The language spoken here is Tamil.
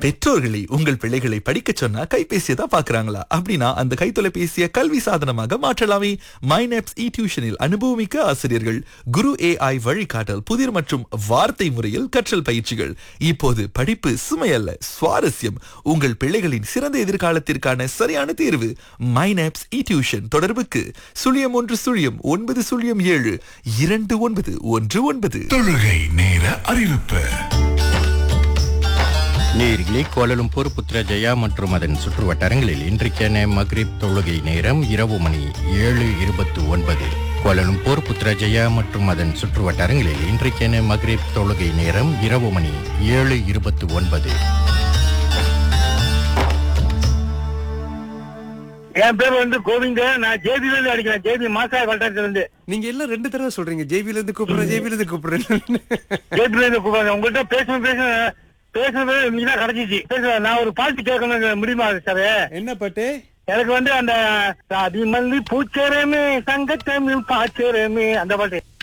பெற்றோர்களை உங்கள் பிள்ளைகளை படிக்க சொன்னா கைபேசியை தான் பாக்குறாங்களா அப்படின்னா அந்த கைத்தொலைபேசியை கல்வி சாதனமாக மாற்றலாமே மைனப்ஸ் இ டியூஷனில் அனுபவமிக்க ஆசிரியர்கள் குரு ஏஐ வழிகாட்டல் புதிர் மற்றும் வார்த்தை முறையில் கற்றல் பயிற்சிகள் இப்போது படிப்பு சுமையல்ல சுவாரஸ்யம் உங்கள் பிள்ளைகளின் சிறந்த எதிர்காலத்திற்கான சரியான தேர்வு மைனப்ஸ் இ டியூஷன் தொடர்புக்கு சுழியம் ஒன்று சுழியம் ஒன்பது சுழியம் ஏழு இரண்டு ஒன்பது ஒன்று ஒன்பது தொழுகை நேர அறிவிப்பு நேர்களே கோலலும்பூர் புத்ரஜயா மற்றும் அதன் சுற்று வட்டாரங்களில் இன்றைக்கான மக்ரிப் தொழுகை நேரம் இரவு மணி ஏழு இருபத்து ஒன்பது கோலலும்பூர் புத்ரஜயா மற்றும் அதன் சுற்று வட்டாரங்களில் இன்றைக்கான மக்ரிப் தொழுகை நேரம் இரவு மணி ஏழு இருபத்து ஒன்பது என் பேர் வந்து கோவிந்த நான் ஜேபில இருந்து அடிக்கிறேன் ஜேபி மாசாய வட்டாரத்துல இருந்து நீங்க எல்லாம் ரெண்டு தடவை சொல்றீங்க ஜேபில இருந்து கூப்பிடுறேன் ஜேபில இருந்து கூப்பிடுறேன் ஜேபில இருந்து கூப்பிடுறேன் உங்கள்கிட்ட பேசணும் பேசணும் பேசுறது இன்னைக்கு தான் கிடைச்சிச்சு பேச நான் ஒரு பாட்டு கேட்கணும் முடியுமா சார் என்ன பாட்டு எனக்கு வந்து அந்த சாதி மல்லி பூச்சரமே சங்கத்தமிழ் பாச்சரமே அந்த பாட்டு